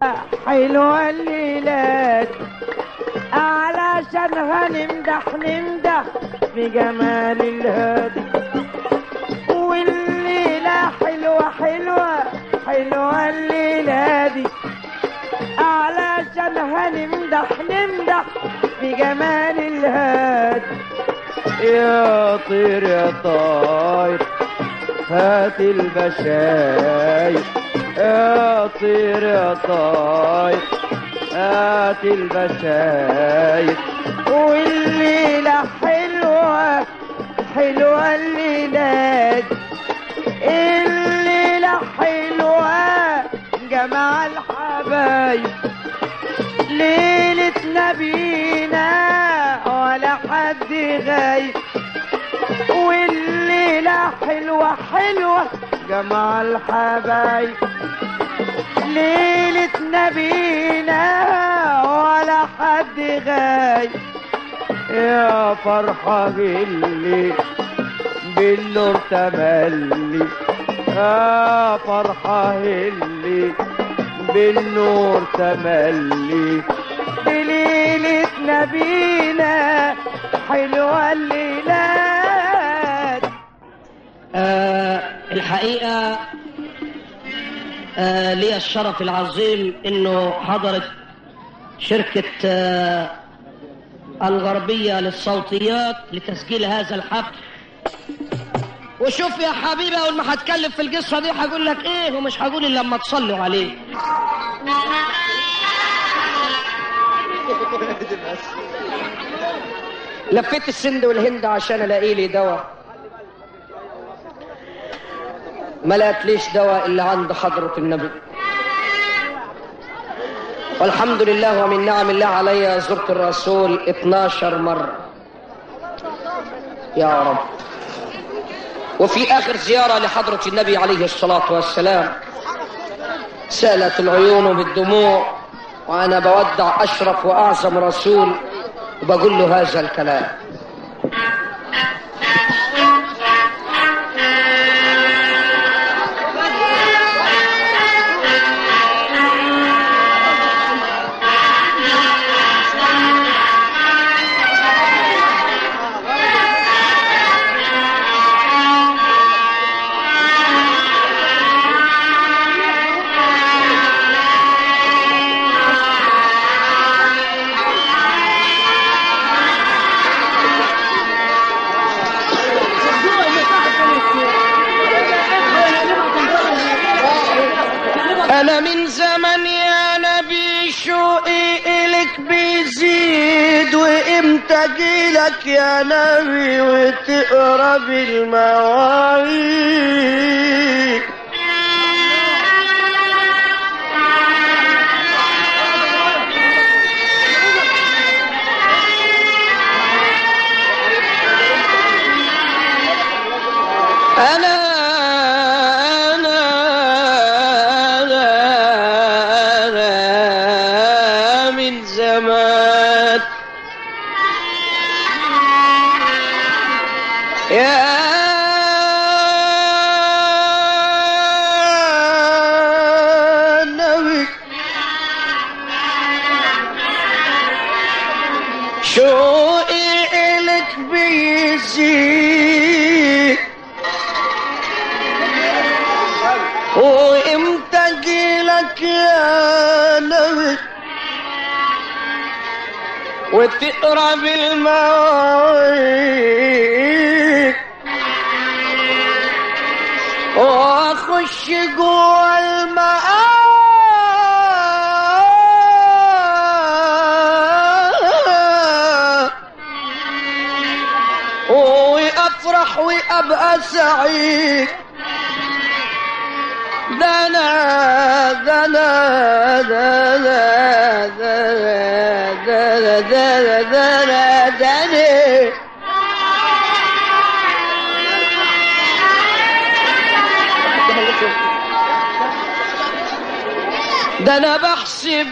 حلوة الليلات علشان هنمدح نمدح بجمال الهادي والليلة حلوة حلوة حلوة الليلة دي علشان هنمدح نمدح بجمال الهادي يا طير يا طاير هات البشاير يا طير يا طاير هات البشاير والليلة حلوة حلوة الليلة دي. الليلة حلوة جمع الحبايب ليلة نبينا ولا حد غايب والليلة حلوة حلوة جمع الحبايب ليلة نبينا ولا حد غايب يا فرحة بالليل بالنور تملي يا فرحة اللي بالنور تملي بليلة نبينا حلوة الليلات آه الحقيقة آه لي الشرف العظيم انه حضرت شركة آه الغربية للصوتيات لتسجيل هذا الحفل وشوف يا حبيبي اول ما هتكلم في القصة دي هقول لك ايه ومش هقول الا لما تصلوا عليه لفيت السند والهند عشان الاقي لي دواء ما لقيتليش دواء الا عند حضرة النبي والحمد لله ومن نعم الله علي زرت الرسول 12 مرة يا رب وفي آخر زيارة لحضرة النبي عليه الصلاة والسلام سالت العيون بالدموع وأنا بودع أشرف وأعظم رسول وبقول له هذا الكلام أنا من زمن يا نبي شوقي إلك بيزيد وإمتى جيلك يا نبي وتقرب المواعيد أنا أنا أنا, أنا من زمان يا نبي شوقي إلك بيزيد وامتى جيلك يا نبي وتقرب المواعيد واخش جوا المآب وافرح وابقى سعيد ده انا ده انا ده انا ده انا ده انا ده انا ده انا ده انا بحسب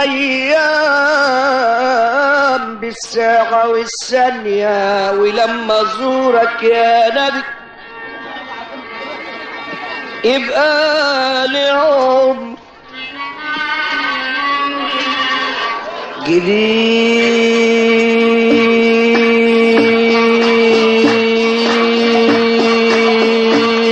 الايام بالساعة والثانية ولما ازورك يا نبي يبقى لي عمر الجديد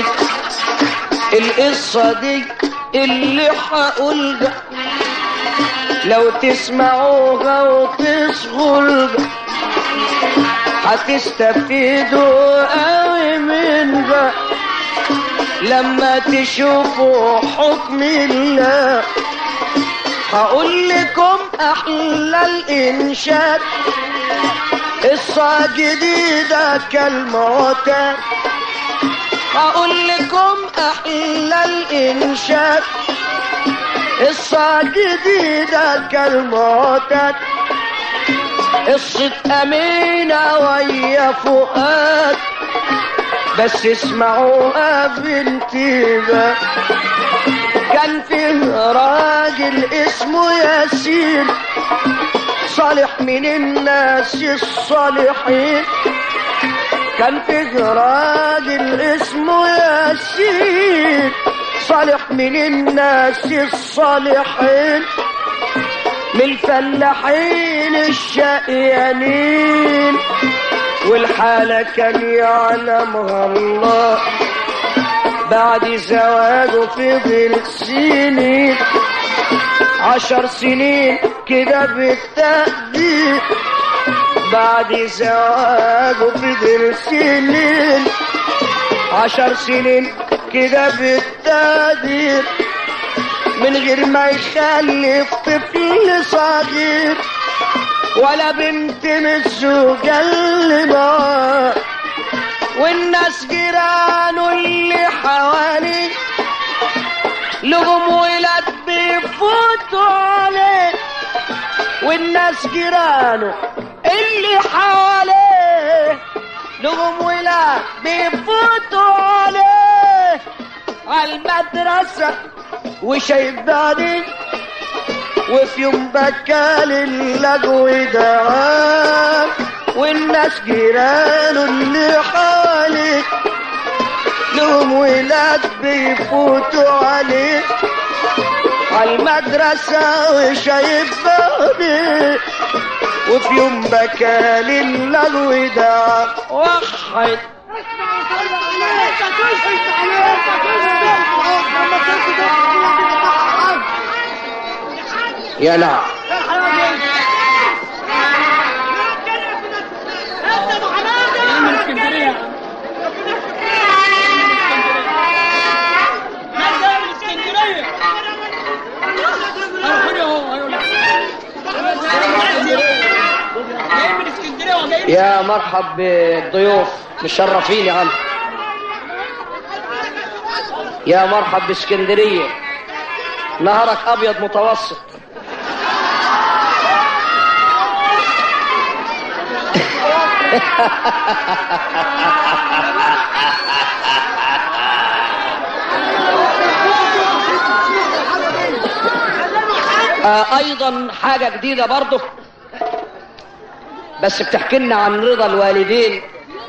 القصة دي اللي هقولها لو تسمعوها وتصغوا هتستفيدوا قوي منها لما تشوفوا حكم الله هقول لكم احلى الانشاد قصة جديدة كالمعتاد هقول لكم احلى الانشاد قصة جديدة كالمعتاد قصة أمينة ويا فؤاد بس اسمعوها بانتباه كان فيه راجل اسمه ياسين صالح من الناس الصالحين كان فيه راجل اسمه ياسين صالح من الناس الصالحين من الفلاحين الشقيانين والحالة كان يعلمها الله بعد زواجه فضل سنين عشر سنين كده بالتأديب بعد زواجه فضل سنين عشر سنين كده بالتقدير من غير ما يخلف طفل صغير ولا بنت من الزوجة اللي معاه والناس جيرانه اللي حواليه لهم ولاد بيفوتوا عليه والناس جيرانه اللي حواليه لهم ولاد بيفوتوا عليه عالمدرسة وشيباني وفي يوم بكال اللجو دعاه والناس جيرانه اللي حواليه لهم ولاد بيفوتوا عليه عالمدرسة وشايفاني وفي يوم بكال اللجو دعاه وحد يا نعم يا مرحب بالضيوف مشرفين يا عم يا مرحب باسكندريه نهرك ابيض متوسط آه ايضا حاجة جديدة برضه بس بتحكي لنا عن رضا الوالدين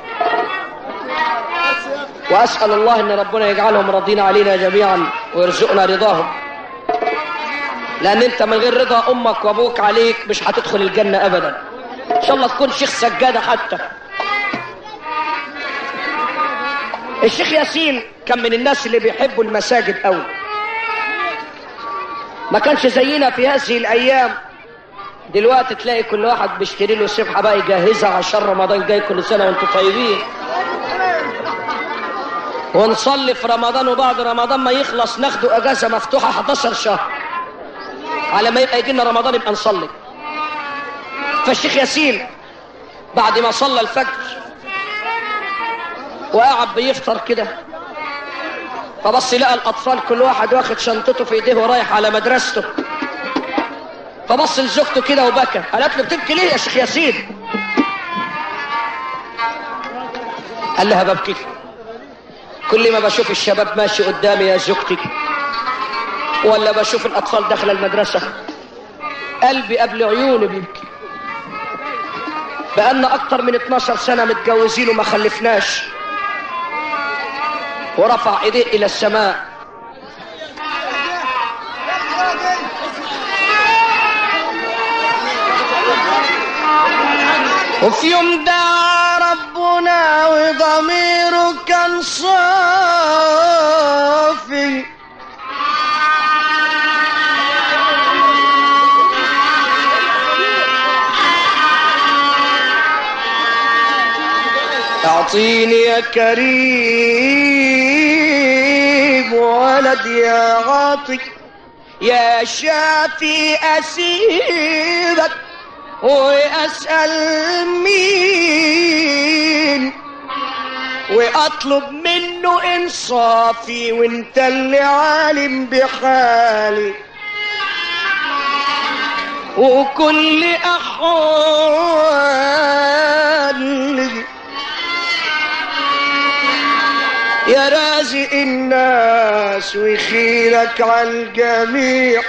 واسأل الله ان ربنا يجعلهم راضين علينا جميعا ويرزقنا رضاهم لان انت من غير رضا امك وابوك عليك مش هتدخل الجنة ابدا ان شاء الله تكون شيخ سجادة حتى الشيخ ياسين كان من الناس اللي بيحبوا المساجد قوي ما كانش زينا في هذه الايام دلوقتي تلاقي كل واحد بيشتري له سبحه بقى يجهزها عشان رمضان جاي كل سنه وانتم طيبين ونصلي في رمضان وبعد رمضان ما يخلص ناخده اجازه مفتوحه 11 شهر على ما يبقى يجي لنا رمضان يبقى نصلي فالشيخ ياسين بعد ما صلى الفجر وقعد بيفطر كده فبص لقى الاطفال كل واحد واخد شنطته في ايديه ورايح على مدرسته فبص لزوجته كده وبكى قالت له بتبكي ليه يا شيخ ياسين قال لها ببكي كل ما بشوف الشباب ماشي قدامي يا زوجتي ولا بشوف الاطفال داخل المدرسه قلبي قبل عيوني بيبكي بقالنا اكتر من 12 سنه متجوزين وما خلفناش ورفع ايديه الى السماء وفي يوم دعا ربنا وضميره كان صافي اعطيني يا كريم ولد يا عاطي يا شافي اسيبك واسال مين واطلب منه انصافي وانت اللي عالم بحالي وكل احوالي يا رازق الناس وخيرك على الجميع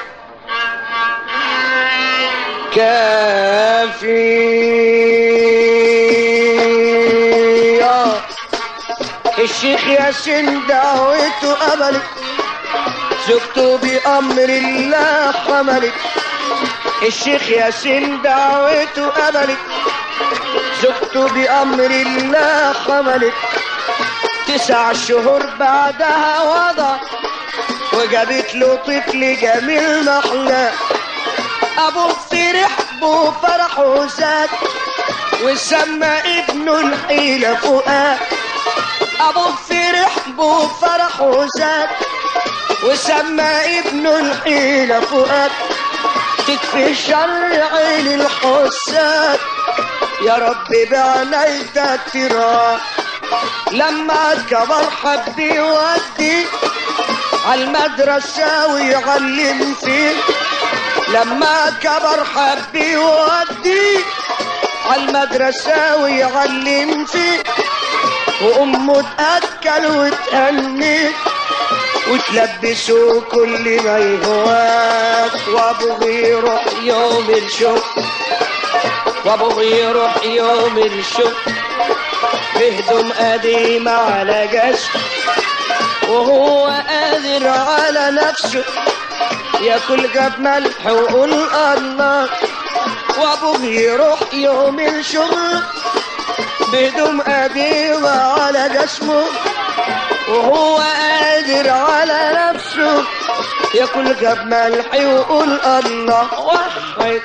كافي يا الشيخ ياسين دعوته قبلت زوجته بأمر الله حملت الشيخ ياسين دعوته قبلت زوجته بأمر الله حملت تسع شهور بعدها وضع وجابت له طفل جميل محلاه ابوه فرح بو فرحه زاد وسمى ابنه الحيلة فؤاد ابوه فرح بو فرحه زاد وسمى ابنه الحيلة فؤاد تكفي شر عين الحساد يا رب بعنايتك تراه لما كبر حب يودي عالمدرسة ويعلم فيه لما كبر حب يودي عالمدرسة ويعلم فيه وأمه تأكل وتهني وتلبسه كل ما يهواك وأبوه يروح يوم الشغل وأبوه يروح يوم الشغل بهدوم قديمة على جسم وهو قادر على نفسه ياكل جاب ملح وقول الله وابوه يروح يوم الشغل بهدوم قديمة على جسمه وهو قادر على نفسه ياكل جاب ملح ويقول الله واحد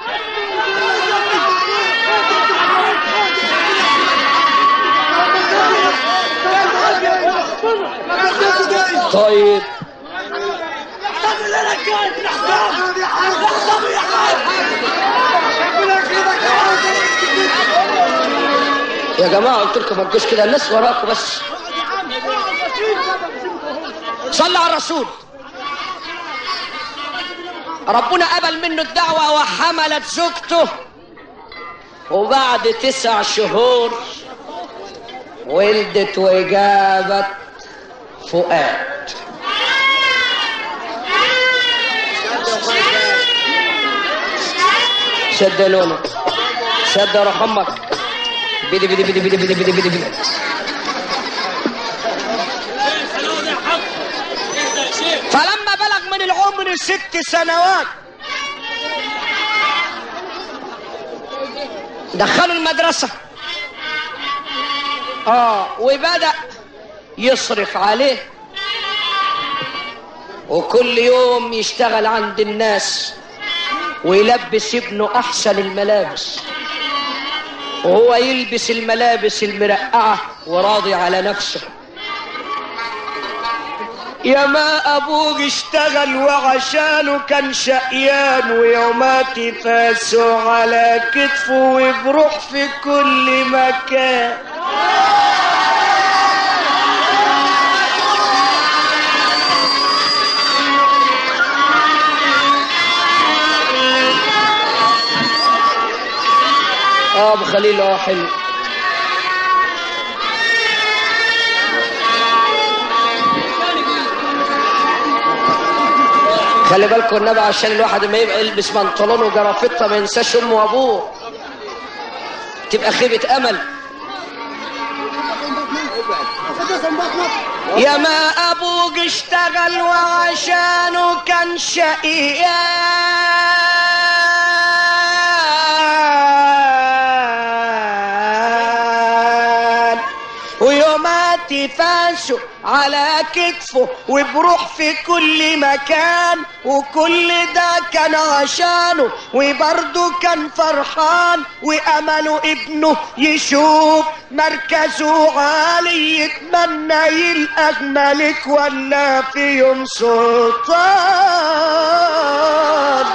طيب يا جماعة قلت لكم ما تجوش كده الناس وراكم بس صلى على الرسول ربنا قبل منه الدعوة وحملت زوجته وبعد تسع شهور ولدت وجابت فؤاد شد لونه شد روح امك بدي بدي بدي بدي بدي بدي بدي بدي فلما بلغ من العمر ست سنوات دخلوا المدرسة اه وبدأ يصرف عليه وكل يوم يشتغل عند الناس ويلبس ابنه احسن الملابس وهو يلبس الملابس المرقعة وراضي على نفسه يا ما ابوك اشتغل وعشانه كان شقيان ويومات يفاسوا على كتفه وبروح في كل مكان اه ابو خليل اه حلو خلي بالكم النبي عشان الواحد ما يبقى يلبس بنطلون وجرافطه ما ينساش امه وابوه تبقى خيبه امل يا ما ابوك اشتغل وعشانه كان بكتفه وبروح في كل مكان وكل ده كان عشانه وبرضه كان فرحان وامله ابنه يشوف مركزه عالي يتمنى يلقى ملك ولا في يوم سلطان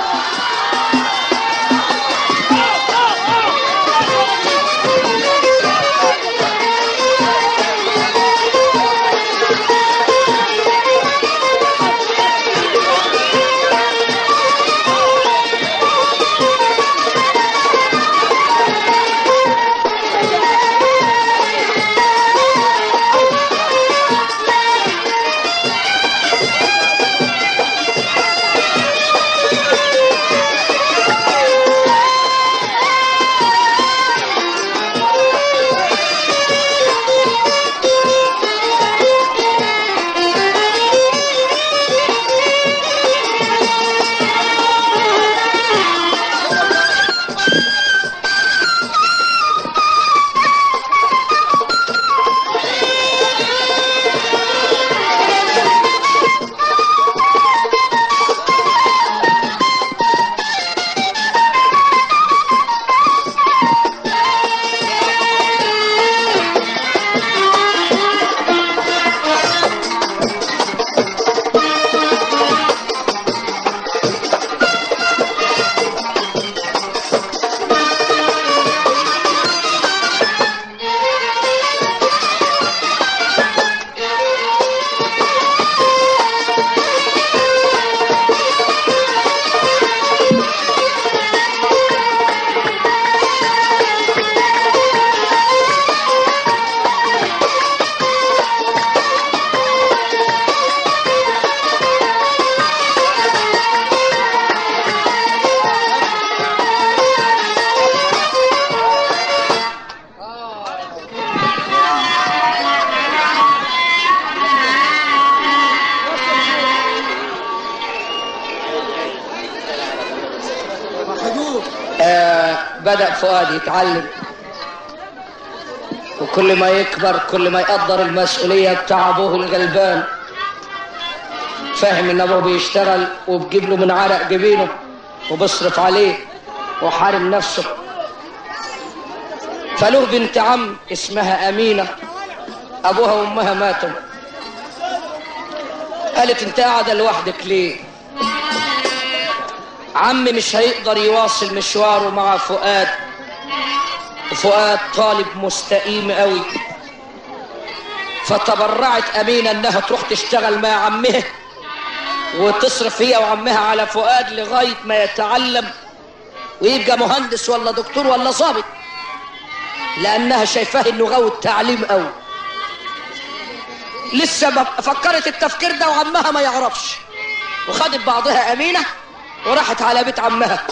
آه بدأ فؤاد يتعلم وكل ما يكبر كل ما يقدر المسؤولية بتاع أبوه الغلبان فاهم إن أبوه بيشتغل وبجيب له من عرق جبينه وبيصرف عليه وحارم نفسه فله بنت عم اسمها أمينة أبوها وأمها ماتوا قالت أنت قاعدة لوحدك ليه؟ عمي مش هيقدر يواصل مشواره مع فؤاد فؤاد طالب مستقيم قوي فتبرعت أمينة إنها تروح تشتغل مع عمها وتصرف هي وعمها على فؤاد لغاية ما يتعلم ويبقى مهندس ولا دكتور ولا ظابط لأنها شايفاه إنه غاوي التعليم قوي لسه ما فكرت التفكير ده وعمها ما يعرفش وخدت بعضها أمينة وراحت على بيت عمها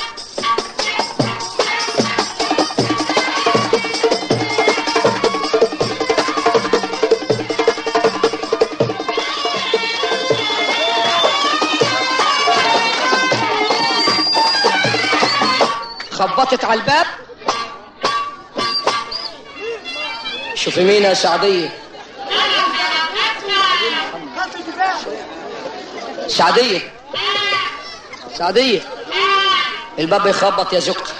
خبطت على الباب شوفي مين يا سعدية سعدية سعدية الباب بيخبط يا زوجتي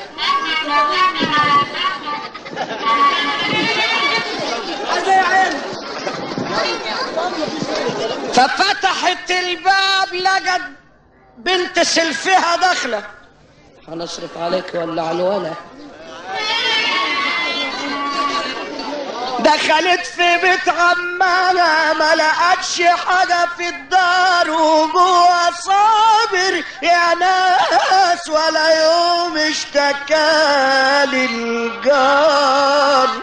ففتحت الباب لقت بنت سلفها داخله هنصرف عليك ولا على الولا دخلت في بيت عمها ما لقتش حاجة في الدار وجوه صابر يا ناس ولا يوم اشتكى للجار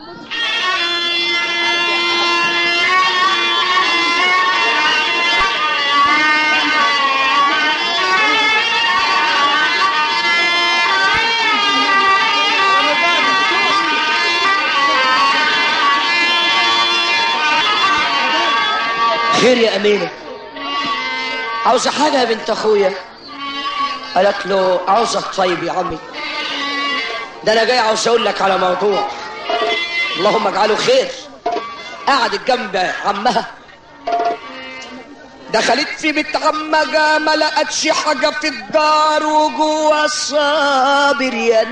خير يا أمينة عاوزة حاجة يا بنت أخويا قالت له عاوزك طيب يا عمي ده أنا جاي عاوز أقول لك على موضوع اللهم اجعله خير قعدت جنب عمها دخلت في بيت عمها ما لقتش حاجة في الدار وجوه الصابر يا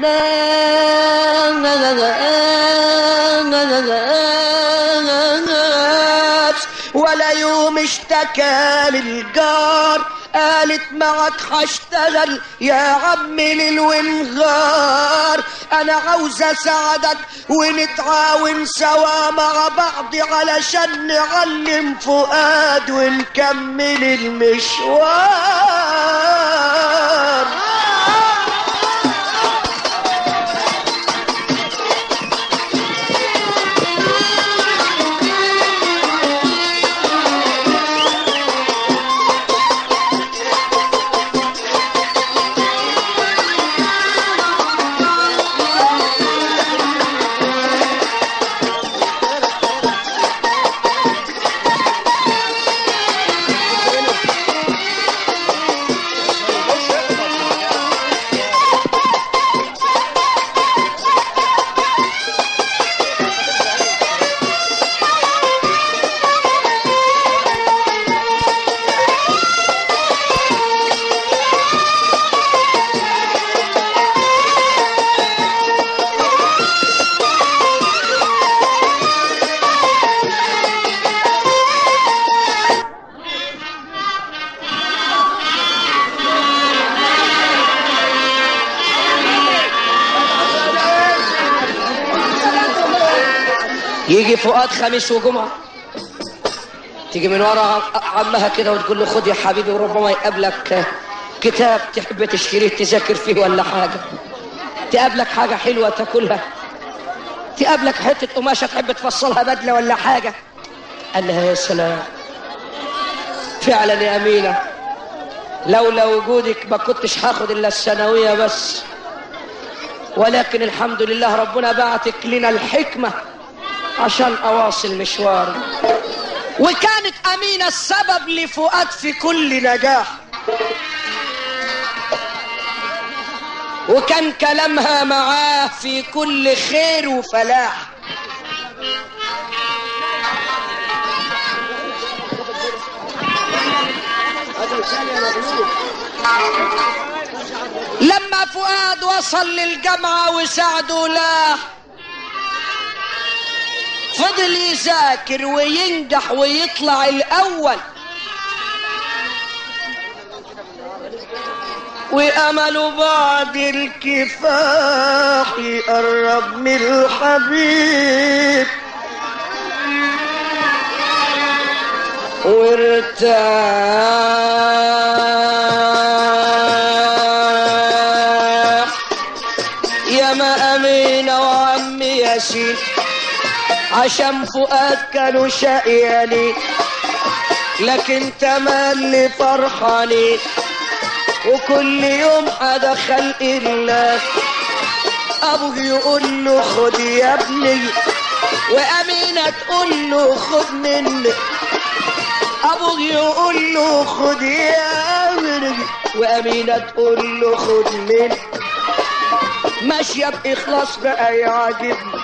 ناس ولا يوم اشتكى للجار قالت معك هشتغل يا عم ليل ونهار انا عاوزة اساعدك ونتعاون سوا مع بعض علشان نعلم فؤاد ونكمل المشوار يجي فؤاد خميس وجمعة تيجي من ورا عمها كده وتقول له خد يا حبيبي وربما يقابلك كتاب تحب تشتريه تذاكر فيه ولا حاجة تقابلك حاجة حلوة تاكلها تقابلك حتة قماشة تحب تفصلها بدلة ولا حاجة قال لها يا سلام فعلا يا أمينة لولا وجودك ما كنتش هاخد إلا الثانوية بس ولكن الحمد لله ربنا بعتك لنا الحكمة عشان أواصل مشواري وكانت أمينة السبب لفؤاد في كل نجاح وكان كلامها معاه في كل خير وفلاح لما فؤاد وصل للجامعة وساعده له فضل يذاكر وينجح ويطلع الأول وأمل بعد الكفاح يقرب من الحبيب وارتاح يا ما أمينة وعمي ياسين عشان فؤاد كانوا شقيانين لكن تملي فرحانين وكل يوم حدا خلق الله ابوه يقول له خد يا ابني وامينه تقول له خد مني ابوه يقول له خد يا ابني وامينه تقول له خد مني ماشيه باخلاص بقى يعجبني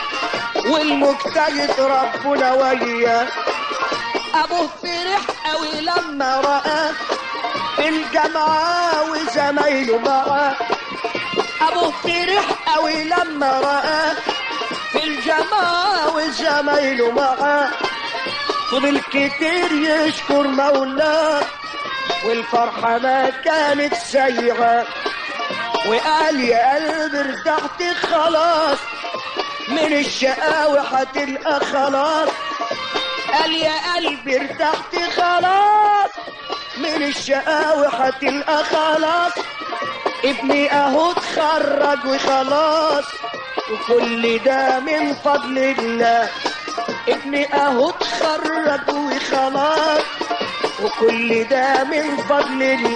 والمجتهد ربنا وياه ابوه فرح قوي لما رآه في الجامعة وزمايله معاه ابوه فرح قوي لما رآه في الجامعة وزمايله معاه فضل كتير يشكر مولاه والفرحة ما كانت سيئة وقال يا قلبي ارتحت خلاص من الشقاوة هتلقى خلاص قال يا قلبي ارتحت خلاص من الشقاوة هتلقى خلاص ابني اهو اتخرج وخلاص وكل ده من فضل الله ابني اهو اتخرج وخلاص وكل ده من فضل الله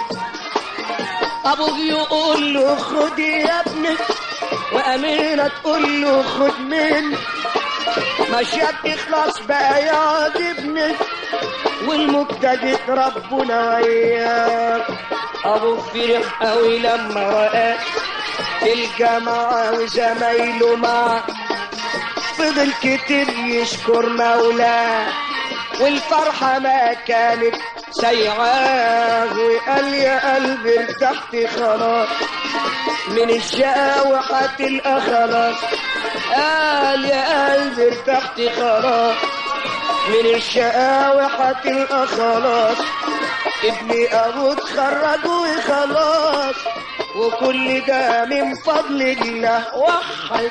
ابوه يقول له خد يا ابني وامينه تقول له خد مني مشيت اخلاص بقى يعجبني والمجتهد ربنا وياك ابو فرح قوي لما رآك في الجامعة وزمايله معاه فضل كتير يشكر مولاه والفرحة ما كانت سيعاه وقال يا قلبي ارتحت خلاص من الشقاوة هتلقى خلاص قال يا قلبي ارتحت خلاص من الشقاوة هتلقى خلاص ابني ابو اتخرج وخلاص وكل ده من فضل الله وحد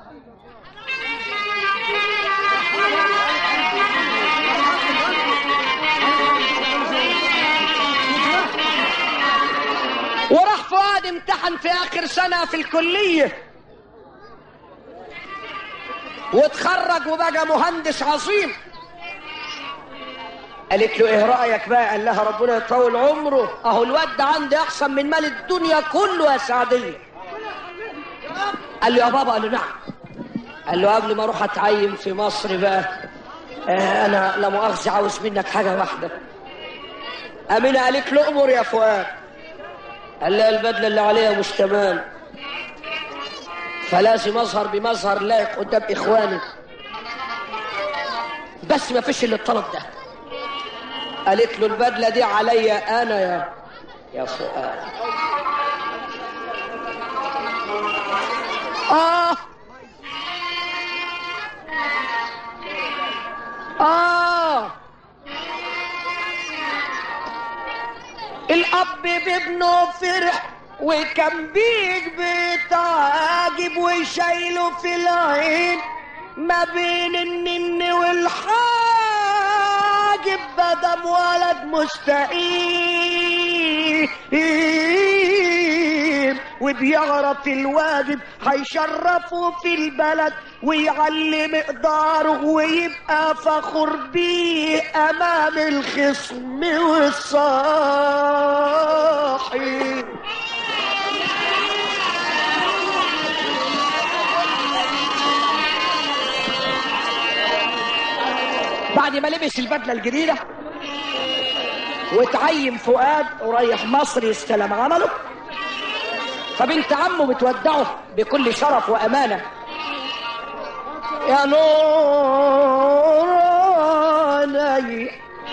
وراح فؤاد امتحن في اخر سنة في الكلية واتخرج وبقى مهندس عظيم قالت له ايه رايك بقى قال لها ربنا يطول عمره اهو الواد ده عندي احسن من مال الدنيا كله يا سعديه قال له يا بابا قال له نعم قال له قبل ما اروح اتعين في مصر بقى آه انا لا مؤاخذه عاوز منك حاجه واحده امينه قالت له امر يا فؤاد قال لها البدله اللي عليها مش تمام فلازم اظهر بمظهر لائق قدام اخواني بس ما فيش الا الطلب ده قالت له البدله دي عليا انا يا يا فؤاد اه اه الاب بابنه فرح وكان بيك بيتعاجب وشايله في العين ما بين النن والحاجب بدم ولد مستقيم وبيعرف الواجب هيشرفه في البلد ويعلي مقداره ويبقى فخور بيه امام الخصم والصاحب بعد ما لبس البدله الجديده وتعين فؤاد ورايح مصر يستلم عمله فبنت عمه بتودعه بكل شرف وامانه يا نور عيني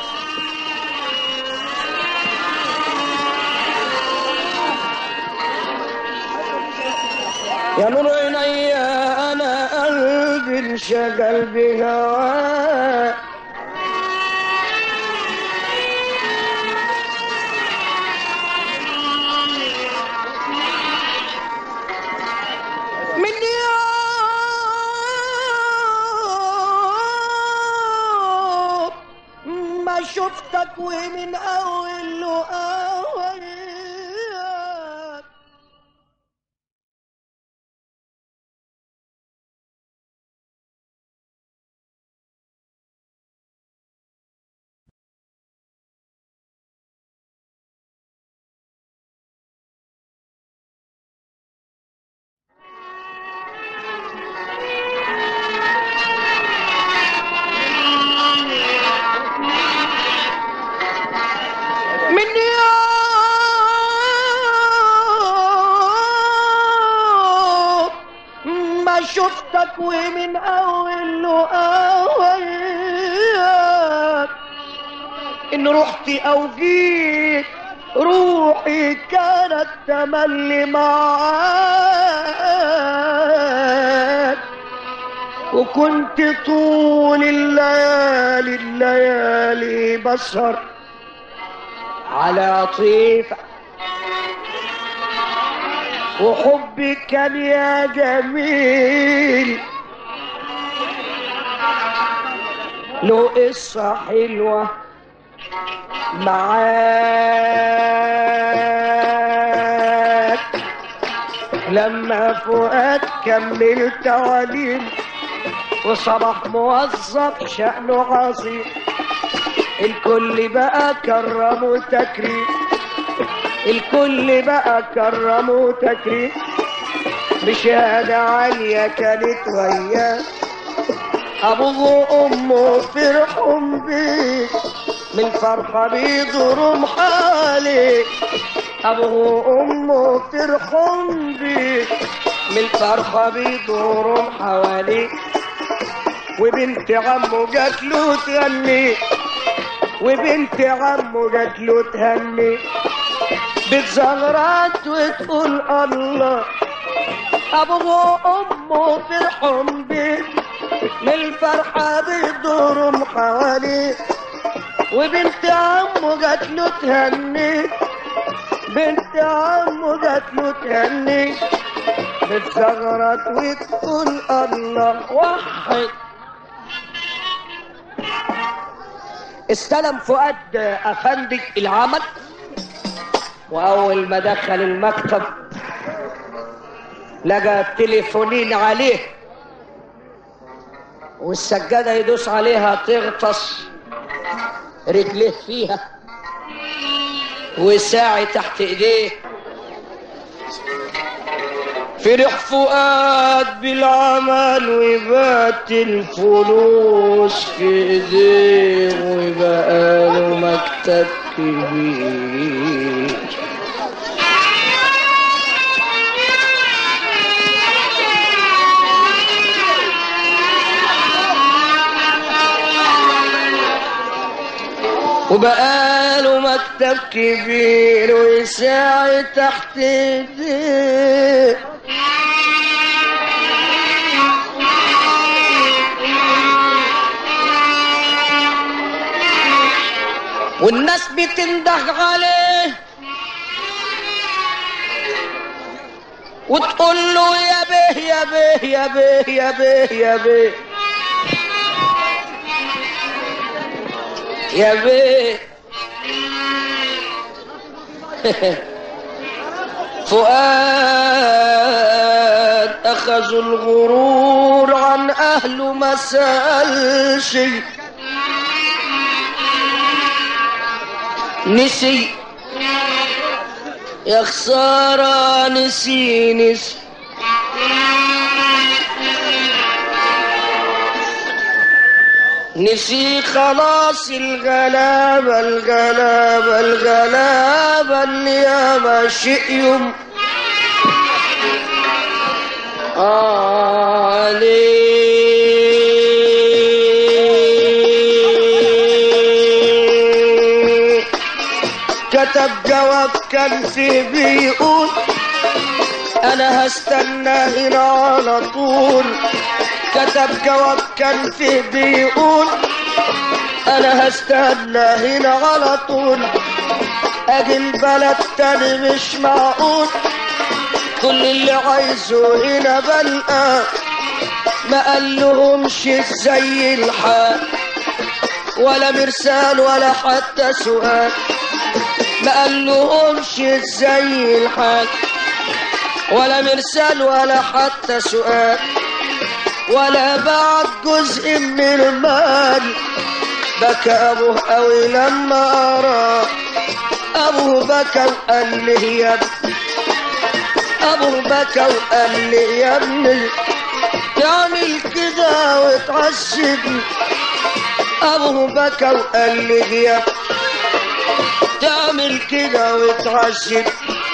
يا نور عيني انا قلبي انشغل بهواك من يوم ما شفتك ومن اول لقاك من يوم ما شفتك ومن اول لقاك ان رحت او جيت روحي كانت تملي معاك وكنت طول الليالي الليالي بسهر على طيفك وحبك كان يا جميل له قصة حلوة معاك لما فؤاد كمل تعليم وصبح موظف شأنه عظيم الكل بقى كرمه تكريم الكل بقى كرمه تكريم بشهادة عالية كانت وياه أبوه وأمه فرحهم بيه من فرحة بيضرم حالي أبوه وأمه فرحهم بيه من فرحة بيضرم حواليه وبنت عمه جات له تغني وبنت عمه جات له تهني بتزغرط وتقول الله ابوه وامه فرحهم بيه من الفرحة بيدورهم حواليه وبنت عمه جات له تهني بنت عمه جات له تهني بتزغرط وتقول الله وحد استلم فؤاد افندي العمل واول ما دخل المكتب لقى تليفونين عليه والسجادة يدوس عليها تغطس رجليه فيها وساعي تحت ايديه فرح فؤاد بالعمل وبات الفلوس في ايديه وبقى له مكتب كبير وبقى له مكتب كبير وساعي تحت ايديه والناس بتنده عليه وتقول له يا بيه يا بيه يا بيه يا بيه يا بيه يا بيه فؤاد أخذوا الغرور عن أهله ما سأل شيء نسي يا خسارة نسي نسي نسي خلاص الغلابة الغلابة الغلابة اللي يا ما شئيم عليه كتب جواب كان فيه بيقول انا هستنى هنا على طول كتب جواب كان فيه بيقول انا هستنى هنا على طول اجي البلد تاني مش معقول كل اللي عايزه هنا بلقى ما قال لهمش زي الحال ولا مرسال ولا حتى سؤال ما قال لهمش زي الحال ولا مرسال ولا حتى سؤال ولا بعد جزء من المال بكى ابوه قوي لما اراه ابوه بكى وقال لي يا ابني ابوه بكى وقال لي يا ابني تعمل كده وتعذبني ابوه بكى وقال لي يا ابني تعمل كده وتعذبني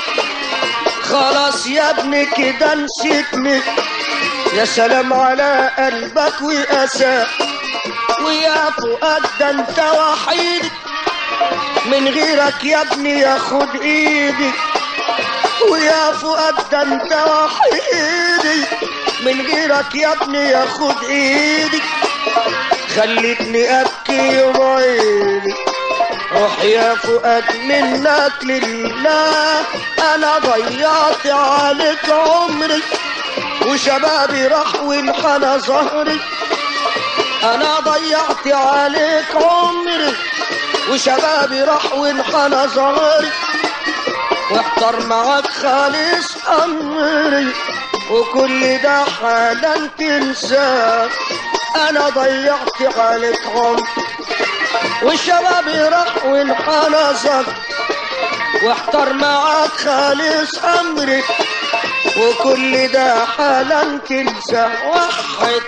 خلاص يا ابني كده نسيتني يا سلام على قلبك وأسى ويا فؤاد ده انت وحيد من غيرك يا ابني ياخد ايدي ويا فؤاد ده انت وحيدي من غيرك يا ابني ياخد ايدي خلتني ابكي يومين روح يا فؤاد منك لله انا ضيعت عليك عمري وشبابي راح وانحنى ظهري انا ضيعت عليك عمري وشبابي راح وانحنى ظهري واحضر معاك خالص امري وكل ده حالا تنساه انا ضيعت عليك عمري وشبابي راح وانحنى ظهري واحضر معاك خالص امري وكل ده حالا تنسى وحد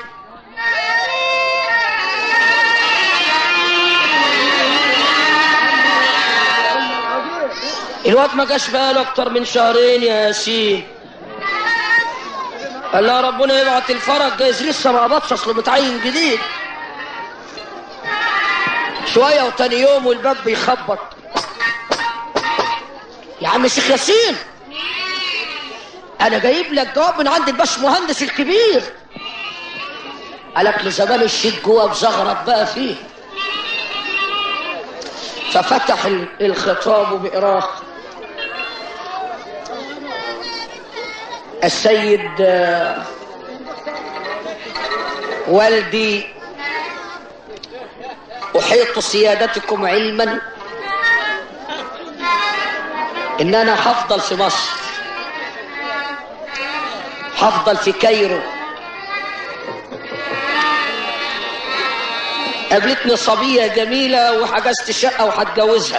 الوقت ما جاش بقاله اكتر من شهرين يا ياسين قال لا ربنا يبعت الفرج جايز لسه ما قبضش اصله متعين جديد شوية وتاني يوم والباب بيخبط يا عم شيخ ياسين انا جايب لك جواب من عند الباش مهندس الكبير قالك لزمان الشيك جوه بزغرط بقى فيه ففتح ال- الخطاب وبقراه السيد آه، والدي أحيط سيادتكم علما إن أنا حفضل في مصر حفضل في كايرو قابلتني صبية جميلة وحجزت شقة وهتجوزها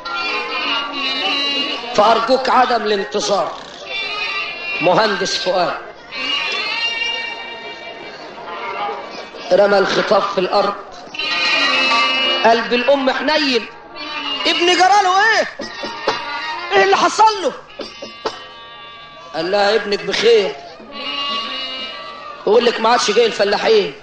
فأرجوك عدم الانتظار مهندس فؤاد رمى الخطاب في الأرض قلب الأم حنين ابني جراله ايه ايه اللي حصل له قال لها ابنك بخير يقول لك ما عادش جاي الفلاحين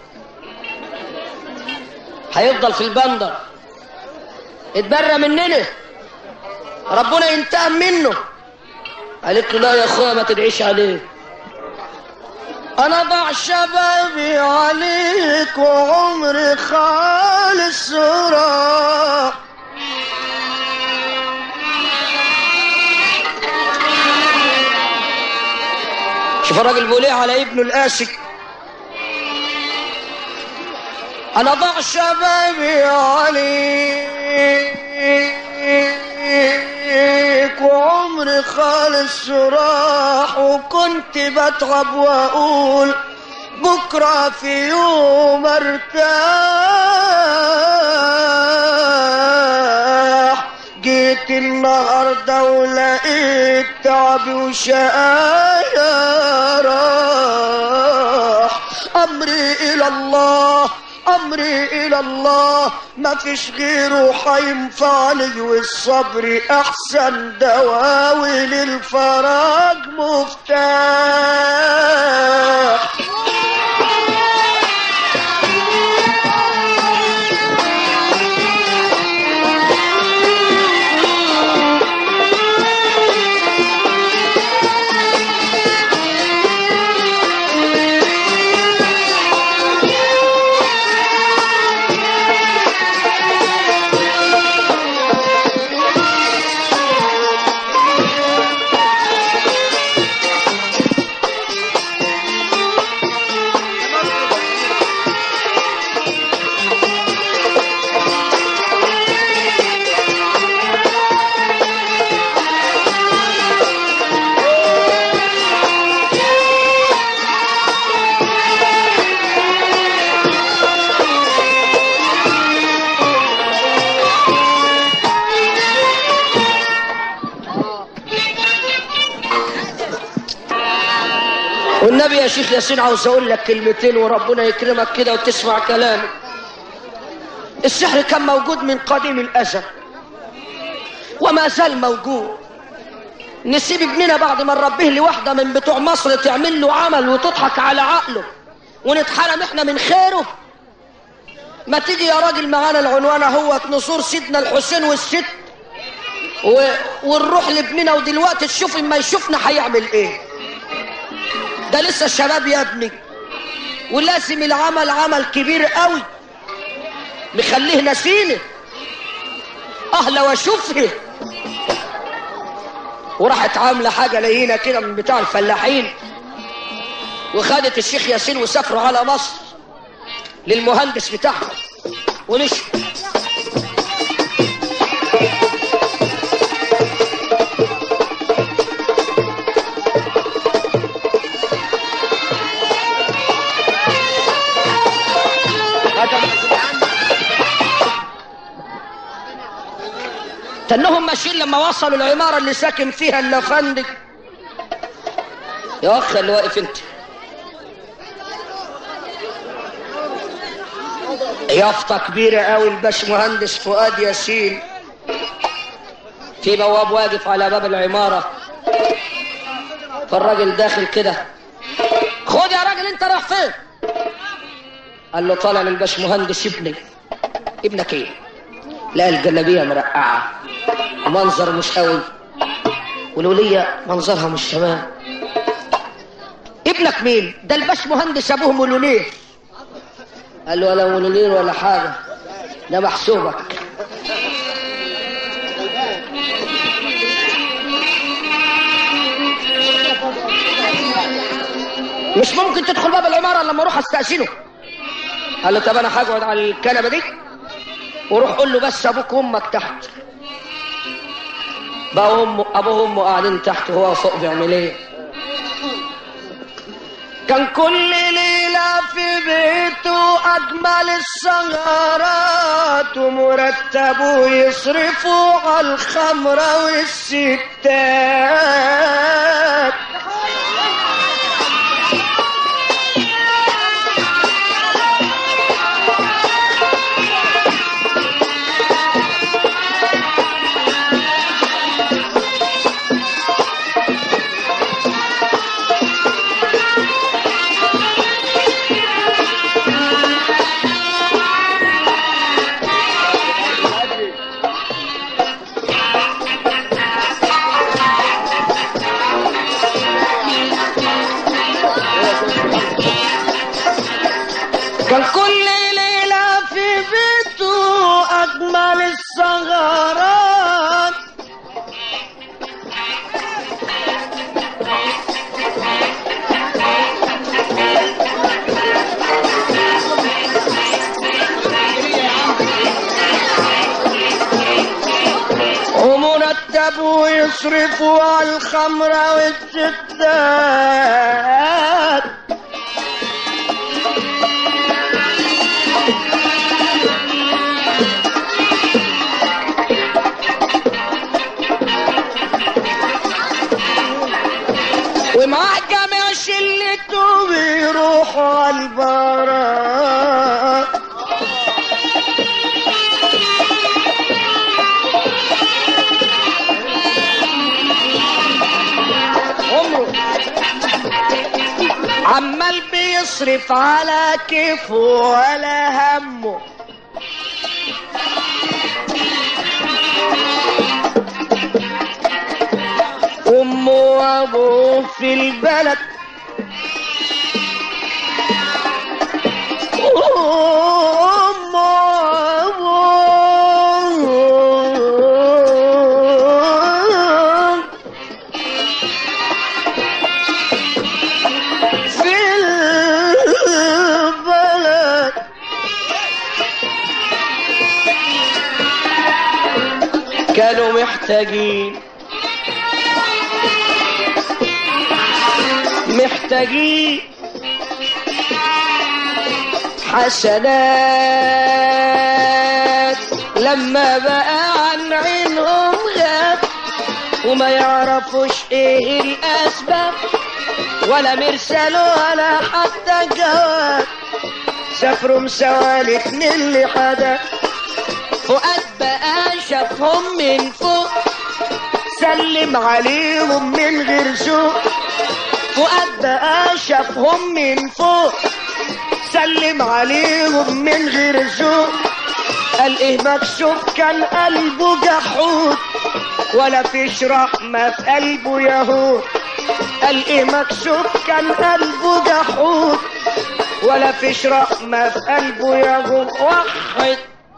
هيفضل في البندر اتبرى مننا ربنا ينتقم منه قالت له لا يا اخويا ما تدعيش عليه انا ضع شبابي عليك وعمري خالص سرى شوف الراجل بيقول ايه على ابنه القاسي انا ضع شبابي عليك وعمري خالص راح وكنت بتعب واقول بكره في يوم ارتاح جيت النهارده ولقيت تعبي وشقايا راح امري الى الله امري الى الله ما فيش غيره هينفعني والصبر احسن دواوي للفراج مفتاح والنبي يا شيخ ياسين عاوز اقول لك كلمتين وربنا يكرمك كده وتسمع كلامي السحر كان موجود من قديم الازل وما زال موجود نسيب ابننا بعد ما نربيه لواحدة من بتوع مصر تعمل له عمل وتضحك على عقله ونتحرم احنا من خيره ما تيجي يا راجل معانا العنوان هو نصور سيدنا الحسين والست و... ونروح لابننا ودلوقتي تشوف اما يشوفنا هيعمل ايه ده لسه الشباب يا ابني ولازم العمل عمل كبير قوي مخليه نسينه اهلا واشوفه وراحت عامله حاجه لينه كده من بتاع الفلاحين وخدت الشيخ ياسين وسافروا على مصر للمهندس بتاعهم ومشوا تنهم ماشيين لما وصلوا العمارة اللي ساكن فيها اللافندق يا أخ اللي واقف أنت يافطة كبيرة قوي الباش مهندس فؤاد ياسين في بواب واقف على باب العمارة فالراجل داخل كده خد يا راجل انت رايح فين قال له طالع للباش مهندس ابني ابنك ايه لقى الجلابيه مرقعه ومنظر مش قوي والوليه منظرها مش تمام ابنك مين ده الباش مهندس ابوه مليونير قال له ولا مليونير ولا حاجه ده محسوبك مش ممكن تدخل باب العمارة لما اروح استأذنه قال له طب انا هقعد على الكنبة دي وروح قول له بس ابوك وامك تحت بقى امه ابوه وامه قاعدين تحت وهو فوق بيعمل ايه كان كل ليلة في بيته أجمل السهرات ومرتبه يصرفوا على الخمرة والستات كان كل ليلة في بيته أجمل السهرات ومرتبه يصرفوا على الخمرة والستات ومعاه جميع شلته بيروحوا على البراء عمره عمال بيصرف على كيفه ولا همه أمه وأبوه في البلد أمه وأبوه في البلد كانوا محتاجين محتاجين حسنات لما بقى عن عينهم غاب وما يعرفوش ايه الاسباب ولا مرسل ولا حتى جواب سافروا مسوى الاتنين لحدا فؤاد بقى شافهم من فوق سلم عليهم من غير ذوق فؤاد بقى شافهم من فوق سلم عليهم من غير ذوق قال ايه مكشوف كان قلبه جحود ولا فيش رحمة في قلبه يهود قال ايه مكشوف كان قلبه جحود ولا فيش رحمة في قلبه يهود وحد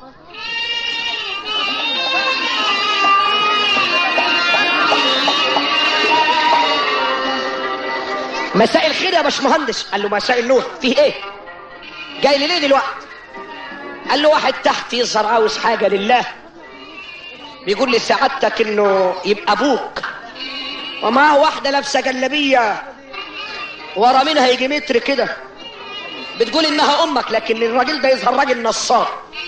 مساء الخير يا باشمهندس قال له مساء النور فيه ايه جاي لي ليه دلوقتي قال له واحد تحت يظهر عاوز حاجه لله بيقول لي سعادتك انه يبقى ابوك ومعاه واحده لابسه جلابيه ورا منها يجي متر كده بتقول انها امك لكن الراجل ده يظهر راجل نصاب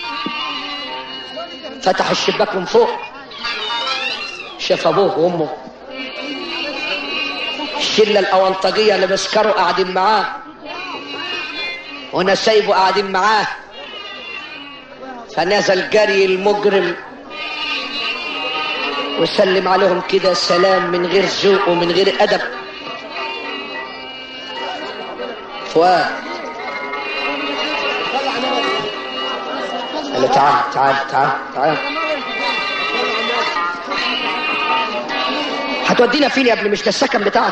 فتح الشباك من فوق شاف ابوه وامه الشله الاونطجيه اللي بسكروا قاعدين معاه وانا سايبه قاعدين معاه فنزل جري المجرم وسلم عليهم كده سلام من غير ذوق ومن غير ادب فؤاد قال له تعال تعال تعال تعال هتودينا فين يا ابني مش ده السكن بتاعك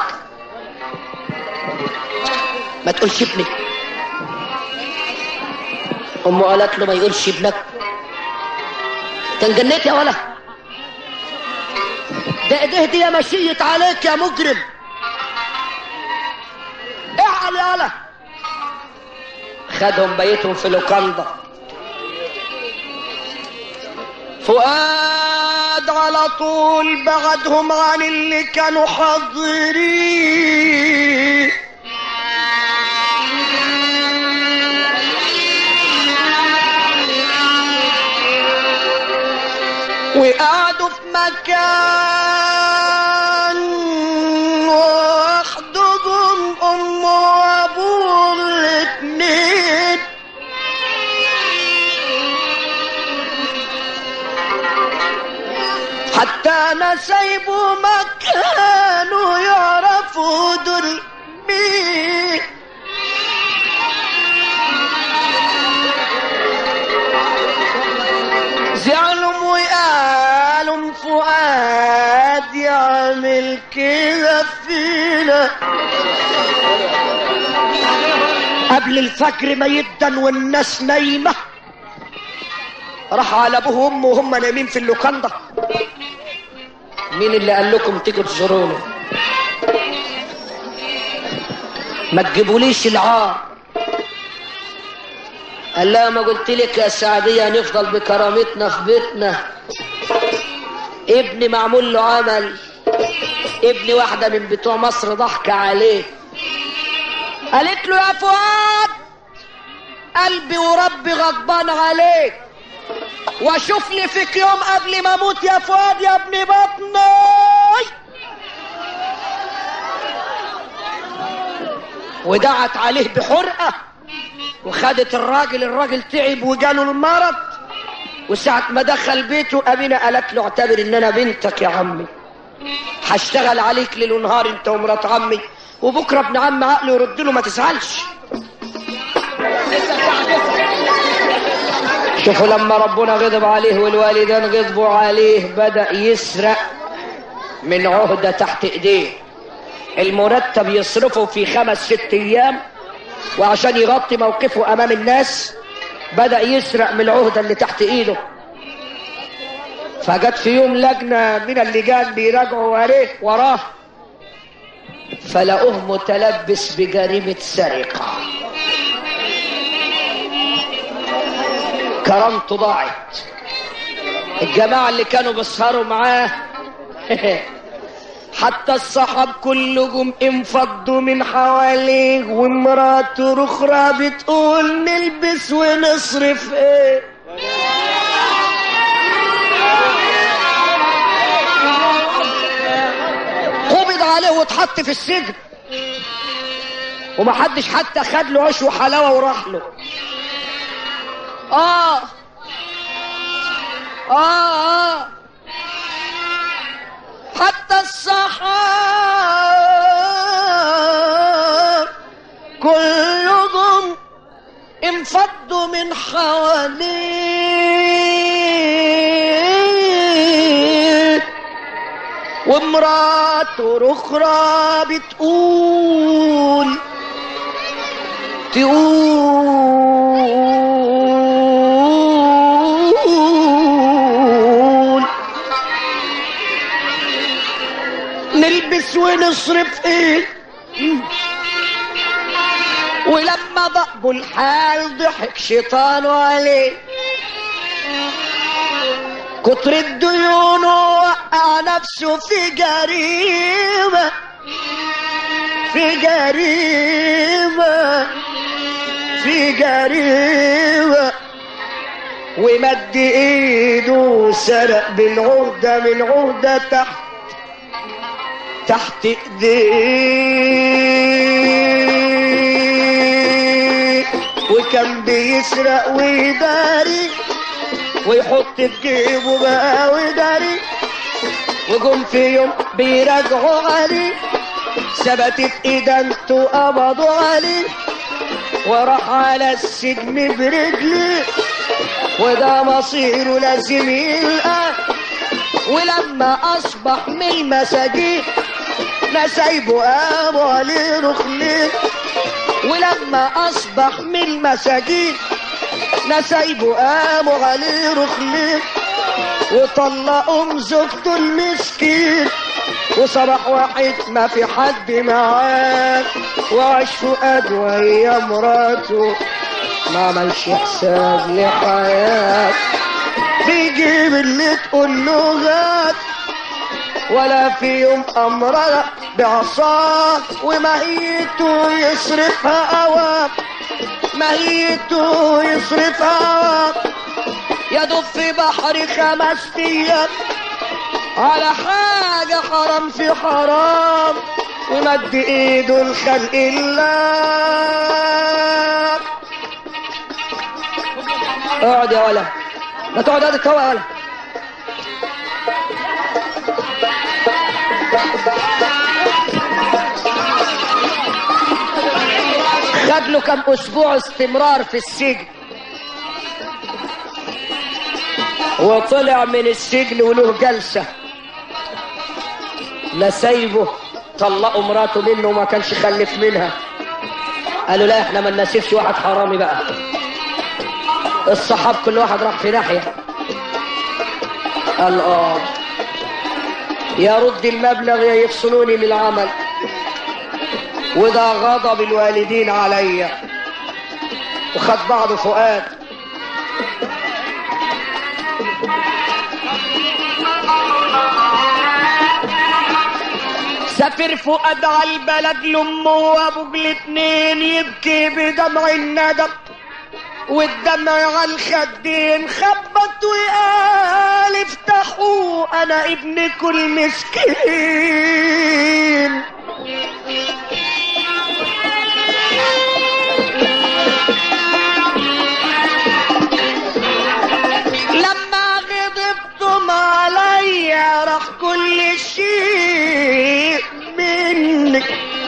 ما تقولش ابني امه قالت له ما يقولش ابنك كان جنيت يا ولا ده ايديه دي مشيت عليك يا مجرم اعقل يا ولا خدهم بيتهم في لوكاندا فؤاد على طول بعدهم عن اللي كانوا حاضرين وقعدوا في مكان وحدهم ام وابوه الاتنين حتى نسيبوا مكانوا يعرفوا دول مين زعلوا وقالوا فؤاد يعمل كده فينا قبل الفجر ما يدن والناس نايمه راح على ابوه وامه وهم نايمين في اللوكاندا مين اللي قال لكم تيجوا تزوروني ما تجيبوليش العار قال لها ما قلت لك يا سعدية نفضل بكرامتنا في بيتنا ابني معمول له عمل ابني واحدة من بتوع مصر ضحك عليه قالت له يا فؤاد قلبي وربي غضبان عليك واشوفني فيك يوم قبل ما اموت يا فؤاد يا ابن بطني ودعت عليه بحرقة وخدت الراجل الراجل تعب وجاله المرض وساعة ما دخل بيته أمينة قالت له اعتبر ان انا بنتك يا عمي هشتغل عليك ليل ونهار انت ومرات عمي وبكره ابن عم عقله يرد له ما تزعلش شوفوا لما ربنا غضب عليه والوالدان غضبوا عليه بدأ يسرق من عهدة تحت ايديه المرتب يصرفه في خمس ست ايام وعشان يغطي موقفه امام الناس بدأ يسرق من العهدة اللي تحت ايده فجت في يوم لجنة من اللجان بيراجعوا عليه وراه فلقوه متلبس بجريمة سرقة كرامته ضاعت الجماعة اللي كانوا بيسهروا معاه حتى الصحاب كلهم انفضوا من حواليه ومراته اخرى بتقول نلبس ونصرف ايه قبض عليه واتحط في السجن ومحدش حتى خد له عيش وحلاوه وراح له آه آه آه حتى الصحاب كلهم انفضوا من حواليه وامراته اخرى بتقول تقول نلبس ونصرف ايه ولما ضقبوا الحال ضحك شيطانه عليه كتر الديون وقع نفسه في جريمة في جريمة في جريمة ومد ايده سرق بالعهدة من عهدة تحت تحت ايديه وكان بيسرق ويداري ويحط في جيبه بقى ويداري وجم في يوم بيراجعوا عليه ثبتت ايدانته قبضوا عليه وراح على السجن برجلي وده مصيره لازم يلقى ولما اصبح من المساجين نسايبه قاموا عليه رخلين ولما اصبح من المساجين نسايبه قاموا عليه رخلين وطلقوا زوجته المسكين وصبح واحد ما في حد معاه وعاش فؤاد وهي مراته ما عملش حساب لحياته بيجيب اللي تقول له غاد ولا في يوم أمرها بعصاه ومهيته يصرفها أوام مهيته يصرفها أوام يدب في بحر خمس أيام على حاجة حرام في حرام ومد ايده لخلق الله اقعد يا ولا ما تقعد هذا التوى يا ولا خد له كم اسبوع استمرار في السجن وطلع من السجن وله جلسة لا سايبه طلقوا مراته منه وما كانش خلف منها قالوا لا احنا ما نسيبش واحد حرامي بقى الصحاب كل واحد راح في ناحية قال اه يا رد المبلغ يا يفصلوني من العمل وده غضب الوالدين عليا وخد بعضه فؤاد سافر فؤاد على البلد لامه وابوه الاتنين يبكي بدمع الندم والدمع على الخدين خبط وقال افتحوا انا ابنكم المسكين لما غضبتم عليا راح كل شيء منك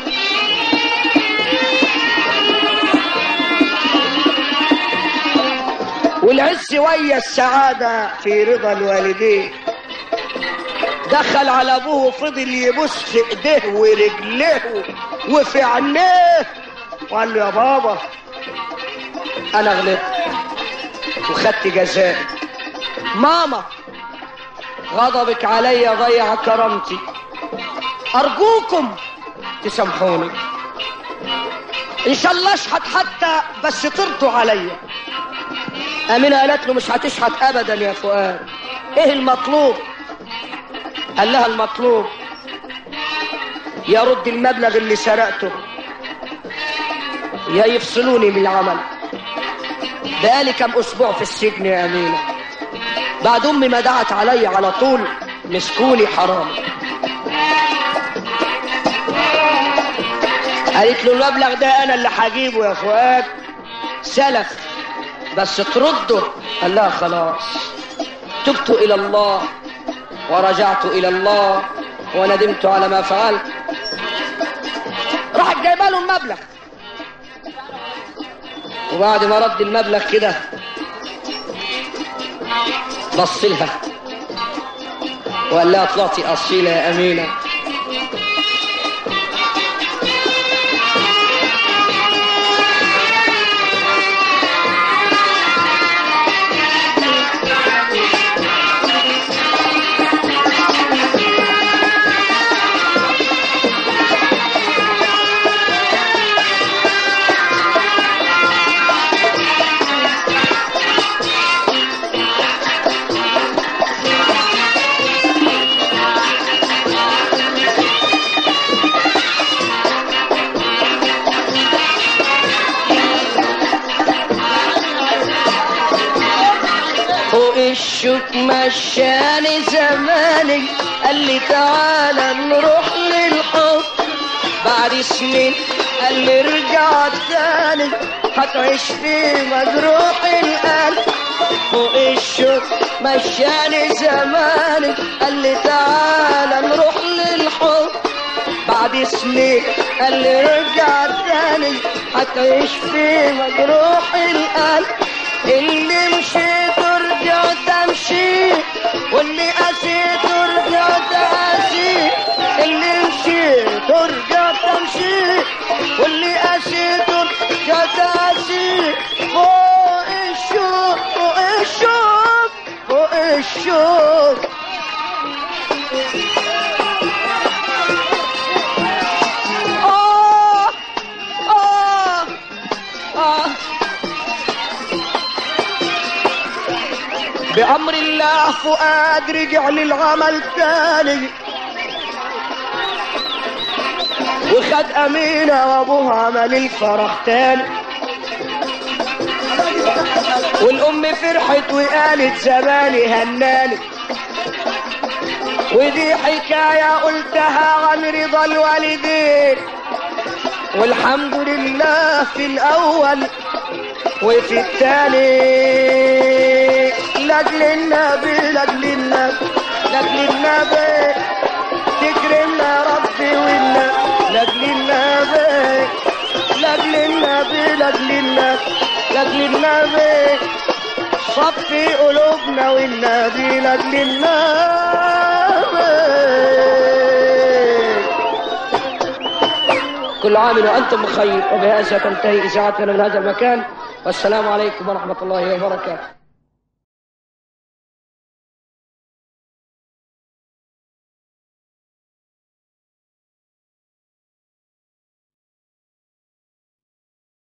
والعز ويا السعادة في رضا الوالدين دخل على ابوه وفضل يبص في ايديه ورجليه وفي عينيه وقال له يا بابا انا غلطت وخدت جزاء ماما غضبك عليا ضيع كرامتي ارجوكم تسامحوني ان شاء الله اشحت حتى بس طرتوا عليا امينه قالت له مش هتشحت ابدا يا فؤاد ايه المطلوب قال لها المطلوب يرد المبلغ اللي سرقته يا يفصلوني من العمل بقالي كم اسبوع في السجن يا امينه بعد امي ما دعت علي على طول مسكوني حرام قالت له المبلغ ده انا اللي هجيبه يا فؤاد سلف بس ترده قال لها خلاص تبت الى الله ورجعت الى الله وندمت على ما فعلت راحت جايبه له المبلغ وبعد ما رد المبلغ كده بص لها وقال لها طلعتي اصيله يا امينه فوق الشوك مشاني زماني قال لي تعالى نروح للحب بعد سنين قال لي ارجع تاني هتعيش في مجروح القلب فوق الشوك مشاني زماني قال لي تعالى نروح للحب بعد سنين قال لي ارجع تاني هتعيش في مجروح القلب اللي مشيت ورجعت امشي واللي قسيت ورجعت قاسي اللي مشيت ورجعت امشي واللي قسيت ورجعت قاسي فوق الشوق فوق الشوق فوق الشوق آه آه آه بأمر الله فؤاد رجع للعمل تاني وخد أمينة وأبوها عمل الفرح تاني والأم فرحت وقالت زماني هناني ودي حكاية قلتها عن رضا الوالدين والحمد لله في الأول وفي التاني لاجل النبي لاجل النبي لاجل النبي تكرمنا ربي والنبي لاجل النبي لاجل النبي لاجل النبي لاجل النبي صفي قلوبنا والنبي لاجل النبي كل عام وانتم بخير وبهذا تنتهي اذاعتنا من هذا المكان والسلام عليكم ورحمه الله وبركاته